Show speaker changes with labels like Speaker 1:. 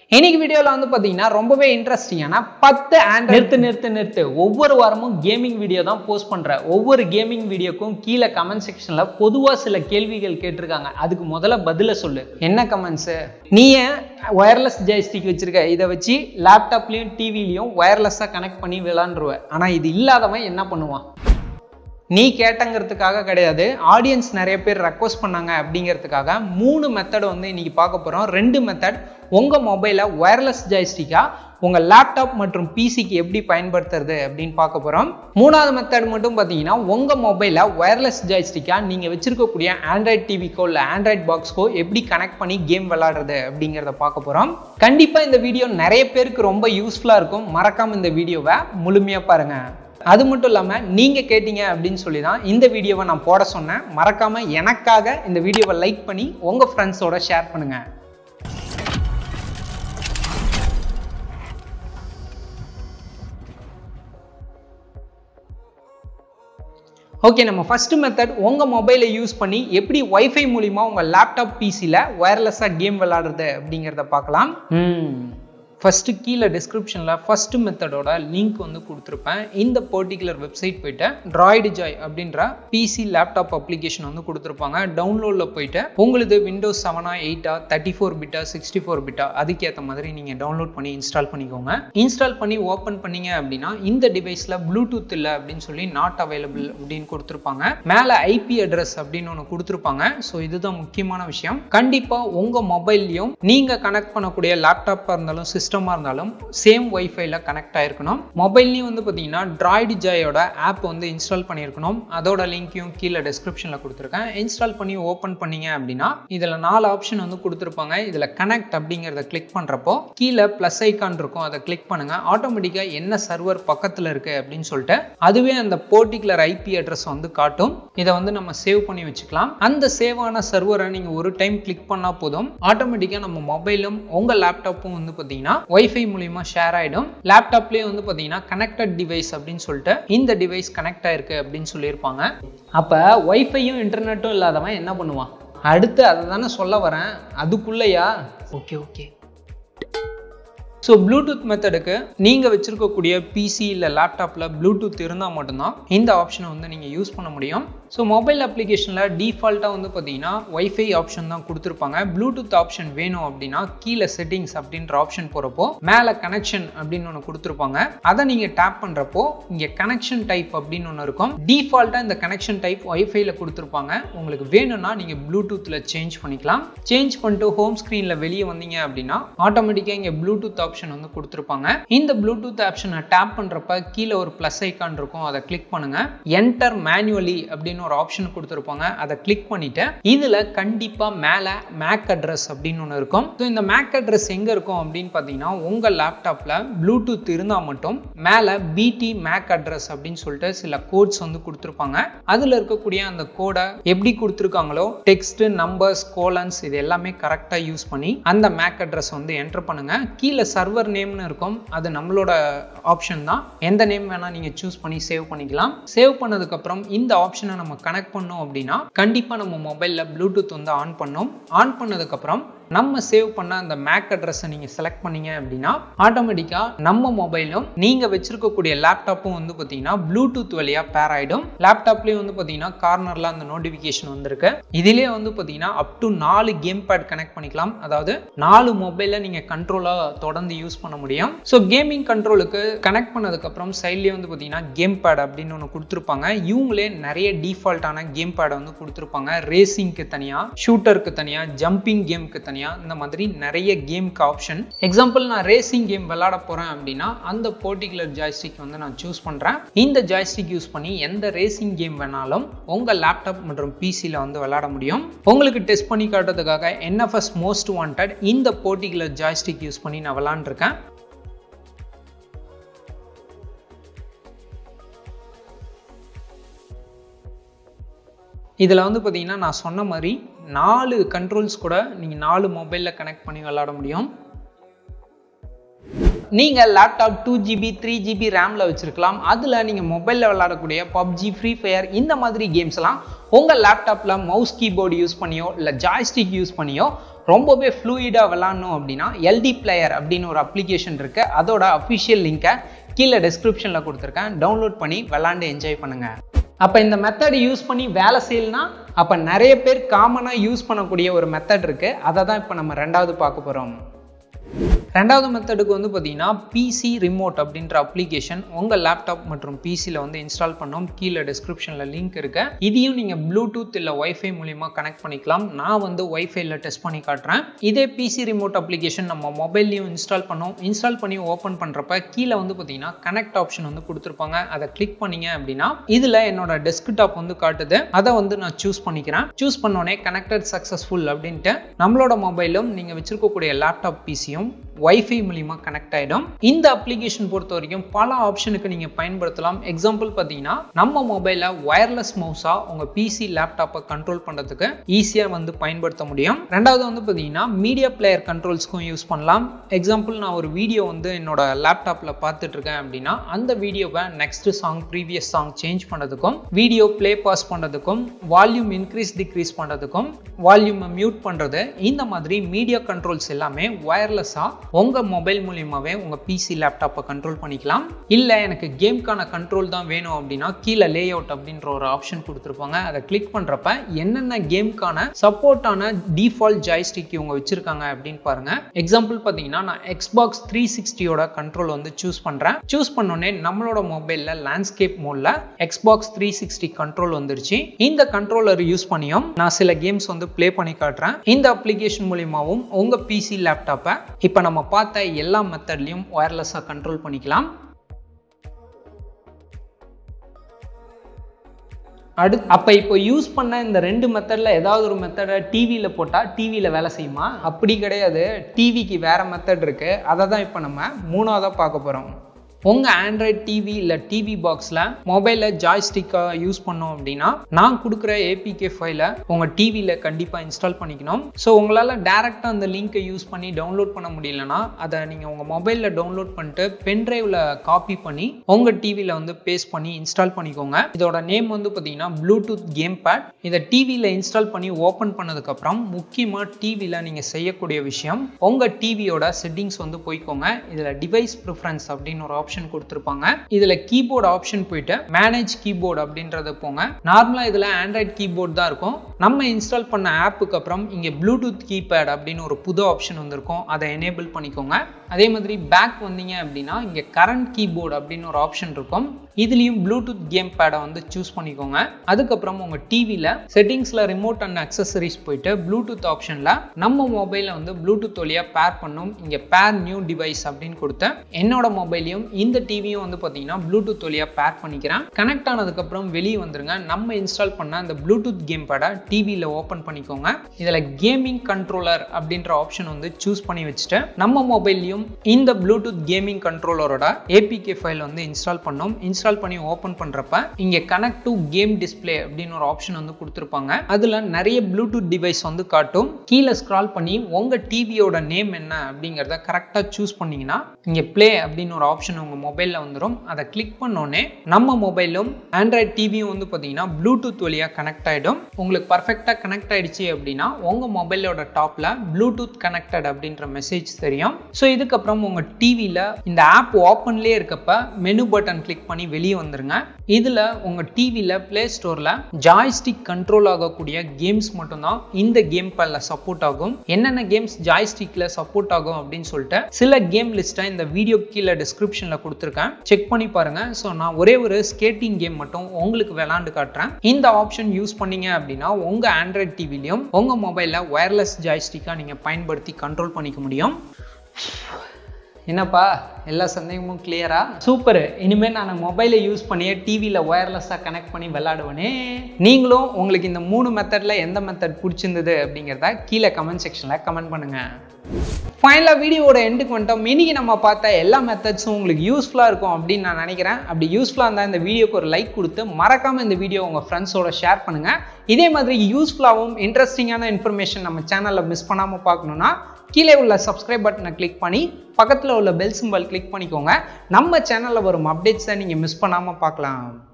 Speaker 1: இன்னைக்கு வீடியோவில் வந்து பார்த்தீங்கன்னா ரொம்பவே இன்ட்ரெஸ்டிங்கான பத்து ஆண்ட் நிறுத்து நிறுத்து நிறுத்து ஒவ்வொரு வாரமும் கேமிங் வீடியோ தான் போஸ்ட் பண்ணுறேன் ஒவ்வொரு கேமிங் வீடியோக்கும் கீழே கமெண்ட் செக்ஷனில் பொதுவாக சில கேள்விகள் கேட்டிருக்காங்க அதுக்கு முதல்ல பதில சொல்லு என்ன கமெண்ட்ஸு நீ ஏன் ஒயர்லெஸ் ஜாய்ஸ்டிக் வச்சிருக்க இதை வச்சு லேப்டாப்லேயும் டிவிலையும் ஒயர்லெஸ்ஸாக கனெக்ட் பண்ணி விளாண்டுருவ ஆனால் இது இல்லாதவன் என்ன பண்ணுவான் நீ கேட்டங்கிறதுக்காக கிடையாது ஆடியன்ஸ் நிறைய பேர் ரெக்வஸ்ட் பண்ணாங்க அப்படிங்கிறதுக்காக மூணு மெத்தட் வந்து இன்னைக்கு பார்க்க போகிறோம் ரெண்டு மெத்தட் உங்கள் மொபைலை ஒயர்லெஸ் ஜாய்ஸ்டிக்காக உங்கள் லேப்டாப் மற்றும் பிசிக்கு எப்படி பயன்படுத்துறது அப்படின்னு பார்க்க போகிறோம் மூணாவது மெத்தட் மட்டும் பார்த்தீங்கன்னா உங்கள் மொபைலை ஒயர்லெஸ் ஜாய்ஸ்டிக்காக நீங்கள் வச்சிருக்கக்கூடிய ஆண்ட்ராய்ட் டிவிக்கோ இல்லை ஆண்ட்ராய்ட் பாக்ஸ்க்கோ எப்படி கனெக்ட் பண்ணி கேம் விளாடுறது அப்படிங்கிறத பார்க்க போகிறோம் கண்டிப்பாக இந்த வீடியோ நிறைய பேருக்கு ரொம்ப யூஸ்ஃபுல்லாக இருக்கும் மறக்காமல் இந்த வீடியோவை முழுமையாக பாருங்கள் அது மட்டும் இல்லாமல் நீங்கள் கேட்டீங்க அப்படின்னு சொல்லி தான் இந்த வீடியோவை நான் போட சொன்னேன் மறக்காமல் எனக்காக இந்த வீடியோவை லைக் பண்ணி உங்கள் ஃப்ரெண்ட்ஸோட ஷேர் பண்ணுங்கள் ஓகே நம்ம ஃபஸ்ட்டு மெத்தட் உங்கள் மொபைலை யூஸ் பண்ணி எப்படி ஒய்ஃபை மூலிமா உங்கள் லேப்டாப் பிசியில் ஒயர்லெஸ்ஸாக கேம் விளாடுறது அப்படிங்கிறத பார்க்கலாம் ஃபஸ்ட்டு கீழே டிஸ்கிரிப்ஷனில் ஃபஸ்ட்டு மெத்தடோட லிங்க் வந்து கொடுத்துருப்பேன் இந்த பர்டிகுலர் வெப்சைட் போயிட்டு ட்ராய்டு ஜாய் அப்படின்ற பிசி லேப்டாப் அப்ளிகேஷன் வந்து கொடுத்துருப்பாங்க டவுன்லோடில் போயிட்டு உங்களுக்கு விண்டோஸ் செவனா எயிட்டா தேர்ட்டி ஃபோர் பிட்டா சிக்ஸ்டி ஃபோர் பிட்டா அதுக்கேற்ற மாதிரி நீங்கள் டவுன்லோட் பண்ணி இன்ஸ்டால் பண்ணிக்கோங்க இன்ஸ்டால் பண்ணி ஓப்பன் பண்ணீங்க அப்படின்னா இந்த டிவைஸில் ப்ளூடூத் இல்லை அப்படின்னு சொல்லி நாட் அவைலபிள் அப்படின்னு கொடுத்துருப்பாங்க மேலே ஐபி அட்ரஸ் அப்படின்னு ஒன்று கொடுத்துருப்பாங்க ஸோ இதுதான் முக்கியமான விஷயம் கண்டிப்பாக உங்கள் மொபைல்லையும் நீங்கள் கனெக்ட் பண்ணக்கூடிய லேப்டாப்பாக இருந்தாலும் சிஸ்டம் சிஸ்டமாக இருந்தாலும் சேம் ஒய்ஃபைல கனெக்ட் ஆயிருக்கணும் மொபைல்லையும் வந்து பார்த்தீங்கன்னா ட்ராய்டு ஜாயோட ஆப் வந்து இன்ஸ்டால் பண்ணியிருக்கணும் அதோட லிங்க்கையும் கீழே டிஸ்கிரிப்ஷனில் கொடுத்துருக்கேன் இன்ஸ்டால் பண்ணி ஓப்பன் பண்ணீங்க அப்படின்னா இதில் நாலு ஆப்ஷன் வந்து கொடுத்துருப்பாங்க இதில் கனெக்ட் அப்படிங்கிறத கிளிக் பண்ணுறப்போ கீழே ப்ளஸ் ஐக்கான் இருக்கும் அதை கிளிக் பண்ணுங்க ஆட்டோமேட்டிக்காக என்ன சர்வர் பக்கத்தில் இருக்குது அப்படின்னு சொல்லிட்டு அதுவே அந்த பர்டிகுலர் ஐபி அட்ரஸ் வந்து காட்டும் இதை வந்து நம்ம சேவ் பண்ணி வச்சுக்கலாம் அந்த சேவ் ஆன சர்வரை நீங்கள் ஒரு டைம் கிளிக் பண்ணால் போதும் ஆட்டோமேட்டிக்காக நம்ம மொபைலும் உங்கள் லேப்டாப்பும் வந்து பார்த்தீங்கன்னா ஒய்ஃபை மூலியமா ஷேர் ஆகிடும் லேப்டாப்லேயே வந்து பார்த்தீங்கன்னா கனெக்டட் டிவைஸ் அப்படின்னு சொல்லிட்டு இந்த டிவைஸ் கனெக்ட் ஆயிருக்கு அப்படின்னு சொல்லியிருப்பாங்க அப்போ ஒய்ஃபையும் இன்டர்நெட்டும் இல்லாதவன் என்ன பண்ணுவான் அடுத்து அதை தானே சொல்ல வரேன் அதுக்குள்ளேயா ஓகே ஓகே ஸோ ப்ளூடூத் மெத்தடுக்கு நீங்கள் வச்சுருக்கக்கூடிய பிசி இல்லை லேப்டாப்பில் ப்ளூடூத் இருந்தால் மட்டும்தான் இந்த ஆப்ஷனை வந்து நீங்கள் யூஸ் பண்ண முடியும் ஸோ மொபைல் அப்ளிகேஷனில் டிஃபால்ட்டாக வந்து பார்த்தீங்கன்னா ஒய்ஃபை ஆப்ஷன் தான் கொடுத்துருப்பாங்க ப்ளூடூத் ஆப்ஷன் வேணும் அப்படின்னா கீழே செட்டிங்ஸ் அப்படின்ற ஆப்ஷன் போகிறப்போ மேலே கனெக்ஷன் அப்படின்னு ஒன்று கொடுத்துருப்பாங்க அதை நீங்கள் டேப் பண்ணுறப்போ இங்கே கனெக்ஷன் டைப் அப்படின்னு ஒன்று இருக்கும் டிஃபால்ட்டாக இந்த கனெக்ஷன் டைப் ஒய்ஃபைல கொடுத்துருப்பாங்க உங்களுக்கு வேணும்னா நீங்கள் ப்ளூடூத்தில் சேஞ்ச் பண்ணிக்கலாம் சேஞ்ச் பண்ணிட்டு ஹோம் ஸ்க்ரீனில் வெளியே வந்தீங்க அப்படின்னா ஆட்டோமேட்டிக்காக இங்கே ப்ளூடூத் ஆப்ஷன் வந்து கொடுத்துருப்பாங்க இந்த ப்ளூடூத் ஆப்ஷனை டேப் பண்ணுறப்ப கீழே ஒரு ப்ளஸ் ஐக்கான் இருக்கும் அதை கிளிக் பண்ணுங்க என்டர் மேனுவலி அப்படின்னு ஒரு ஆப்ஷன் கொடுத்துருப்பாங்க அதை கிளிக் பண்ணிட்டு இதுல கண்டிப்பா மேல மேக் அட்ரஸ் அப்படின்னு ஒன்று இருக்கும் ஸோ இந்த மேக் அட்ரஸ் எங்க இருக்கும் அப்படின்னு பார்த்தீங்கன்னா உங்க லேப்டாப்ல ப்ளூடூத் இருந்தா மட்டும் மேல பிடி மேக் அட்ரஸ் அப்படின்னு சொல்லிட்டு சில கோட்ஸ் வந்து கொடுத்துருப்பாங்க அதுல இருக்கக்கூடிய அந்த கோடை எப்படி கொடுத்துருக்காங்களோ டெக்ஸ்ட் நம்பர்ஸ் கோலன்ஸ் இது எல்லாமே கரெக்டா யூஸ் பண்ணி அந்த மேக் அட்ரஸ் வந்து என்டர் பண்ணுங்க கீழே சர்வர் நேம்னு இருக்கும் அது நம்மளோட ஆப்ஷன் தான் எந்த நேம் வேணா நீங்க சூஸ் பண்ணி சேவ் பண்ணிக்கலாம் சேவ் பண்ணதுக்கு அப்புறம் இந்த ஆப்ஷனை நம்ம கனெக்ட் பண்ணோம் அப்படின்னா கண்டிப்பாக நம்ம மொபைலில் ப்ளூடூத் வந்து ஆன் பண்ணோம் ஆன் பண்ணதுக்கப்புறம் நம்ம சேவ் பண்ண அந்த மேக் அட்ரஸை நீங்கள் செலக்ட் பண்ணீங்க அப்படின்னா ஆட்டோமேட்டிக்காக நம்ம மொபைலும் நீங்கள் வச்சிருக்கக்கூடிய லேப்டாப்பும் வந்து பார்த்தீங்கன்னா ப்ளூடூத் வழியாக பேர் ஆகிடும் லேப்டாப்லேயும் வந்து பார்த்தீங்கன்னா கார்னரில் அந்த நோட்டிஃபிகேஷன் வந்திருக்கு இதிலே வந்து பார்த்தீங்கன்னா அப் டு நாலு கேம் பேட் கனெக்ட் பண்ணிக்கலாம் அதாவது நாலு மொபைலில் நீங்கள் கண்ட்ரோலாக தொடர்ந்து யூஸ் பண்ண முடியும் ஸோ கேமிங் கண்ட்ரோலுக்கு கனெக்ட் பண்ணதுக்கப்புறம் சைட்லேயே வந்து பார்த்தீங்கன்னா கேம் பேட் அப்படின்னு ஒன்று கொடுத்துருப்பாங்க இவங்களே நிறைய டிஃபால்ட்டான கேம் பேடை வந்து கொடுத்துருப்பாங்க ரேசிங்க்கு தனியாக ஷூட்டருக்கு தனியாக ஜம்பிங் கேமுக்கு தனியாக இந்த மாதிரி நிறைய கேமுக்கு ஆப்ஷன் எக்ஸாம்பிள் நான் ரேசிங் கேம் விளாட போகிறேன் அப்படின்னா அந்த பர்டிகுலர் ஜாய்ஸ்டிக் வந்து நான் சூஸ் பண்ணுறேன் இந்த ஜாய்ஸ்டிக் யூஸ் பண்ணி எந்த ரேசிங் கேம் வேணாலும் உங்கள் லேப்டாப் மற்றும் பிசியில் வந்து விளாட முடியும் உங்களுக்கு டெஸ்ட் பண்ணி காட்டுறதுக்காக என்எஃப்எஸ் மோஸ்ட் வாண்டட் இந்த பர்டிகுலர் ஜாய்ஸ்டிக் யூஸ் பண்ணி நான் விளாண்டுருக்கேன் இதில் வந்து பார்த்தீங்கன்னா நான் சொன்ன மாதிரி நாலு கண்ட்ரோல்ஸ் கூட நீங்கள் நாலு மொபைலில் கனெக்ட் பண்ணி விளாட முடியும் நீங்கள் laptop two GB three GB ரேமில் வச்சுருக்கலாம் அதில் நீங்கள் மொபைலில் விளாடக்கூடிய பப்ஜி ஃப்ரீ ஃபயர் இந்த மாதிரி கேம்ஸ்லாம் உங்கள் லேப்டாப்பில் மவுஸ் கீபோர்டு யூஸ் பண்ணியோ இல்லை ஜாய்ஸ்டிக் யூஸ் பண்ணியோ ரொம்பவே ஃப்ளூயிடாக விளாட்ணும் அப்படின்னா எல்டி பிளேயர் அப்படின்னு ஒரு அப்ளிகேஷன் இருக்குது அதோட அஃபிஷியல் லிங்கை கீழே டிஸ்கிரிப்ஷனில் கொடுத்துருக்கேன் டவுன்லோட் பண்ணி விளாண்டு என்ஜாய் பண்ணுங்கள் அப்போ இந்த மெத்தட் யூஸ் பண்ணி வேலை செய்யலனா அப்போ நிறைய பேர் காமனாக யூஸ் பண்ணக்கூடிய ஒரு மெத்தட் இருக்குது அதை தான் இப்போ நம்ம ரெண்டாவது பார்க்க போகிறோம் ரெண்டாவது மெத்தடுக்கு வந்து பார்த்தீங்கன்னா பிசி ரிமோட் அப்படின்ற அப்ளிகேஷன் உங்கள் லேப்டாப் மற்றும் பிசியில் வந்து இன்ஸ்டால் பண்ணோம் கீழே டிஸ்கிரிப்ஷனில் லிங்க் இருக்கு இதையும் நீங்கள் ப்ளூடூத் இல்லை ஒய்ஃபை மூலிமா கனெக்ட் பண்ணிக்கலாம் நான் வந்து ஒய்ஃபைல டெஸ்ட் பண்ணி காட்டுறேன் இதே பிசி ரிமோட் அப்ளிகேஷன் நம்ம மொபைல்லையும் இன்ஸ்டால் பண்ணோம் இன்ஸ்டால் பண்ணி ஓப்பன் பண்ணுறப்ப கீழே வந்து பார்த்தீங்கன்னா கனெக்ட் ஆப்ஷன் வந்து கொடுத்துருப்பாங்க அதை கிளிக் பண்ணீங்க அப்படின்னா இதில் என்னோட டெஸ்க்டாப் வந்து காட்டுது அதை வந்து நான் சூஸ் பண்ணிக்கிறேன் சூஸ் பண்ணோடனே கனெக்டட் சக்ஸஸ்ஃபுல் அப்படின்ட்டு நம்மளோட மொபைலும் நீங்கள் வச்சிருக்கக்கூடிய லேப்டாப் பிசியும் வைஃபை மூலிமா கனெக்ட் ஆகிடும் இந்த அப்ளிகேஷன் பொறுத்த வரைக்கும் பல ஆப்ஷனுக்கு நீங்கள் பயன்படுத்தலாம் எக்ஸாம்பிள் பார்த்தீங்கன்னா நம்ம மொபைலில் ஒயர்லெஸ் மவுஸாக உங்கள் பிசி லேப்டாப்பை கண்ட்ரோல் பண்ணுறதுக்கு ஈஸியாக வந்து பயன்படுத்த முடியும் ரெண்டாவது வந்து பார்த்தீங்கன்னா மீடியா பிளேயர் கண்ட்ரோல்ஸ்க்கும் யூஸ் பண்ணலாம் எக்ஸாம்பிள் நான் ஒரு வீடியோ வந்து என்னோட லேப்டாப்பில் பார்த்துட்டு இருக்கேன் அப்படின்னா அந்த வீடியோவை next song previous song change பண்ணுறதுக்கும் வீடியோ ப்ளே பாஸ் பண்ணுறதுக்கும் வால்யூம் இன்க்ரீஸ் டிக்ரீஸ் பண்ணுறதுக்கும் வால்யூமை மியூட் பண்ணுறது இந்த மாதிரி மீடியா கண்ட்ரோல்ஸ் எல்லாமே ஒயர்லெஸ்ஸாக உங்கள் மொபைல் மூலியமாகவே உங்கள் பிசி லேப்டாப்பை கண்ட்ரோல் பண்ணிக்கலாம் இல்லை எனக்கு கேம்க்கான கண்ட்ரோல் தான் வேணும் அப்படின்னா கீழே லே அவுட் அப்படின்ற ஒரு ஆப்ஷன் கொடுத்துருப்பாங்க அதை கிளிக் பண்ணுறப்ப என்னென்ன கேம்க்கான சப்போர்ட்டான டிஃபால்ட் ஜாய்ஸ்டிக் இவங்க வச்சிருக்காங்க அப்படின்னு பாருங்க எக்ஸாம்பிள் பார்த்தீங்கன்னா நான் எக்ஸ்பாக்ஸ் த்ரீ சிக்ஸ்டியோட கண்ட்ரோல் வந்து சூஸ் பண்ணுறேன் சூஸ் பண்ணோடனே நம்மளோட மொபைலில் லேண்ட்ஸ்கேப் மோடில் எக்ஸ்பாக்ஸ் த்ரீ சிக்ஸ்டி கண்ட்ரோல் வந்துருச்சு இந்த கண்ட்ரோலர் யூஸ் பண்ணியும் நான் சில கேம்ஸ் வந்து ப்ளே பண்ணி காட்டுறேன் இந்த அப்ளிகேஷன் மூலியமாகவும் உங்கள் பிசி லேப்டாப்பை இப்போ நம்ம பார்த்த எல்லா மெத்தட்லையும் ஒயர்லெஸ்ஸாக கண்ட்ரோல் பண்ணிக்கலாம் அடு அப்போ இப்போ யூஸ் பண்ண இந்த ரெண்டு மெத்தடில் ஏதாவது ஒரு மெத்தடை டிவியில் போட்டால் டிவியில் வேலை செய்யுமா அப்படி கிடையாது டிவிக்கு வேறு மெத்தட் இருக்குது அதை தான் இப்போ நம்ம மூணாவதாக பார்க்க போகிறோம் உங்கள் ஆண்ட்ராய்ட் டிவி இல்லை டிவி பாக்ஸில் மொபைலில் ஜாய்ஸ்டிக்காக யூஸ் பண்ணோம் அப்படின்னா நான் கொடுக்குற ஏபிகே ஃபைலை உங்கள் டிவியில் கண்டிப்பாக இன்ஸ்டால் பண்ணிக்கணும் ஸோ உங்களால் டேரெக்டாக அந்த லிங்க்கை யூஸ் பண்ணி டவுன்லோட் பண்ண முடியலன்னா அதை நீங்கள் உங்கள் மொபைலில் டவுன்லோட் பண்ணிட்டு பென்ட்ரைவில் காப்பி பண்ணி உங்கள் டிவியில் வந்து பேஸ்ட் பண்ணி இன்ஸ்டால் பண்ணிக்கோங்க இதோட நேம் வந்து பார்த்தீங்கன்னா ப்ளூடூத் கேம் பேட் இதை டிவியில் இன்ஸ்டால் பண்ணி ஓப்பன் பண்ணதுக்கப்புறம் முக்கியமாக டிவியில் நீங்கள் செய்யக்கூடிய விஷயம் உங்கள் டிவியோட செட்டிங்ஸ் வந்து போய்க்கோங்க இதில் டிவைஸ் ப்ரிஃபரன்ஸ் அப்படின்னு ஒரு ஆப்ஷன் ஆப்ஷன் கொடுத்துருப்பாங்க இதுல கீபோர்டு ஆப்ஷன் போயிட்டு மேனேஜ் கீபோர்டு அப்படின்றத போங்க நார்மலா இதுல ஆண்ட்ராய்ட் கீபோர்டு தான் இருக்கும் நம்ம இன்ஸ்டால் பண்ண ஆப்புக்கு அப்புறம் இங்க ப்ளூடூத் கீபேட் அப்படின்னு ஒரு புது ஆப்ஷன் வந்திருக்கும் அதை எனேபிள் பண்ணிக்கோங்க அதே மாதிரி பேக் வந்தீங்க அப்படின்னா இங்க கரண்ட் கீபோர்டு அப்படின்னு ஒரு ஆப்ஷன் இருக்கும் இதுலயும் ப்ளூடூத் கேம் பேடை வந்து சூஸ் பண்ணிக்கோங்க அதுக்கப்புறம் உங்க டிவில செட்டிங்ஸ்ல ரிமோட் அண்ட் அக்சசரிஸ் போயிட்டு ப்ளூடூத் ஆப்ஷன்ல நம்ம மொபைல வந்து ப்ளூடூத் வழியா பேர் பண்ணும் இங்க பேர் நியூ டிவைஸ் அப்படின்னு கொடுத்து என்னோட மொபைலையும் இந்த டிவியும் வந்து பார்த்தீங்கன்னா ப்ளூடூத் வழியாக பேர் பண்ணிக்கிறேன் கனெக்ட் ஆனதுக்கப்புறம் வெளியே வந்துருங்க நம்ம இன்ஸ்டால் பண்ண அந்த ப்ளூடூத் கேம் பேடை டிவியில் ஓப்பன் பண்ணிக்கோங்க இதில் கேமிங் கண்ட்ரோலர் அப்படின்ற ஆப்ஷன் வந்து சூஸ் பண்ணி வச்சுட்டு நம்ம மொபைல்லையும் இந்த ப்ளூடூத் கேமிங் கண்ட்ரோலரோட ஏபிகே ஃபைல் வந்து இன்ஸ்டால் பண்ணோம் இன்ஸ்டால் பண்ணி ஓப்பன் பண்ணுறப்ப இங்கே கனெக்ட் டு கேம் டிஸ்பிளே அப்படின்னு ஒரு ஆப்ஷன் வந்து கொடுத்துருப்பாங்க அதில் நிறைய ப்ளூடூத் டிவைஸ் வந்து காட்டும் கீழே ஸ்க்ரால் பண்ணி உங்கள் டிவியோட நேம் என்ன அப்படிங்கிறத கரெக்டாக சூஸ் பண்ணீங்கன்னா இங்கே ப்ளே அப்படின்னு ஒரு ஆப்ஷன் உங்கள் மொபைலில் வந்துடும் அதை கிளிக் பண்ணோடனே நம்ம மொபைலும் ஆண்ட்ராய்ட் டிவியும் வந்து பார்த்தீங்கன்னா ப்ளூடூத் வழியாக கனெக்ட் ஆகிடும் உங்களுக்கு பர்ஃபெக்டாக கனெக்ட் ஆகிடுச்சு அப்படின்னா உங்கள் மொபைலோட டாப்பில் ப்ளூடூத் கனெக்டட் அப்படின்ற மெசேஜ் தெரியும் ஸோ இதுக்கப்புறம் உங்கள் டிவியில் இந்த ஆப் ஓப்பன்லேயே இருக்கப்ப மெனு பட்டன் கிளிக் பண்ணி வெளியே வந்துருங்க இதில் உங்கள் டிவியில் ப்ளே ஸ்டோரில் ஜாய்ஸ்டிக் கண்ட்ரோல் ஆகக்கூடிய கேம்ஸ் மட்டும்தான் இந்த கேம் பேடில் சப்போர்ட் ஆகும் என்னென்ன கேம்ஸ் ஜாய்ஸ்டிக்கில் சப்போர்ட் ஆகும் அப்படின்னு சொல்லிட்டு சில கேம் லிஸ்ட்டை இந்த வீடியோ கீழே டிஸ்கிரிப்ஷனில் கொடுத்துருக்கேன் செக் பண்ணி பாருங்க ஸோ நான் ஒரே ஒரு ஸ்கேட்டிங் கேம் மட்டும் உங்களுக்கு விளாண்டு காட்டுறேன் இந்த ஆப்ஷன் யூஸ் பண்ணீங்க அப்படின்னா உங்க ஆண்ட்ராய்ட் டிவிலையும் உங்க மொபைலில் ஒயர்லெஸ் ஜாய்ஸ்டிக்காக நீங்கள் பயன்படுத்தி கண்ட்ரோல் பண்ணிக்க முடியும் என்னப்பா எல்லா சந்தேகமும் கிளியரா சூப்பர் இனிமேல் நான் மொபைலை யூஸ் பண்ணியே டிவியில் ஒயர்லெஸ்ஸாக கனெக்ட் பண்ணி விளாடுவேனே நீங்களும் உங்களுக்கு இந்த மூணு மெத்தடில் எந்த மெத்தட் பிடிச்சிருந்தது அப்படிங்கிறத கீழே கமெண்ட் செக்ஷனில் கமெண்ட் பண்ணுங்கள் ஃபைனலாக வீடியோவோட எண்டுக்கு வந்துட்டோம் இன்னைக்கு நம்ம பார்த்த எல்லா மெத்தட்ஸும் உங்களுக்கு யூஸ்ஃபுல்லாக இருக்கும் அப்படின்னு நான் நினைக்கிறேன் அப்படி யூஸ்ஃபுல்லாக இருந்தால் இந்த வீடியோக்கு ஒரு லைக் கொடுத்து மறக்காமல் இந்த வீடியோ உங்கள் ஃப்ரெண்ட்ஸோட ஷேர் பண்ணுங்கள் இதே மாதிரி யூஸ்ஃபுல்லாகவும் இன்ட்ரெஸ்டிங்கான இன்ஃபர்மேஷன் நம்ம சேனலில் மிஸ் பண்ணாமல் பார்க்கணுன்னா கீழே உள்ள சப்ஸ்கிரைப் பட்டனை கிளிக் பண்ணி பக்கத்தில் உள்ள பெல் சிம்பல் கிளிக் பண்ணிக்கோங்க நம்ம சேனலில் வரும் அப்டேட்ஸை நீங்கள் மிஸ் பண்ணாமல் பார்க்கலாம்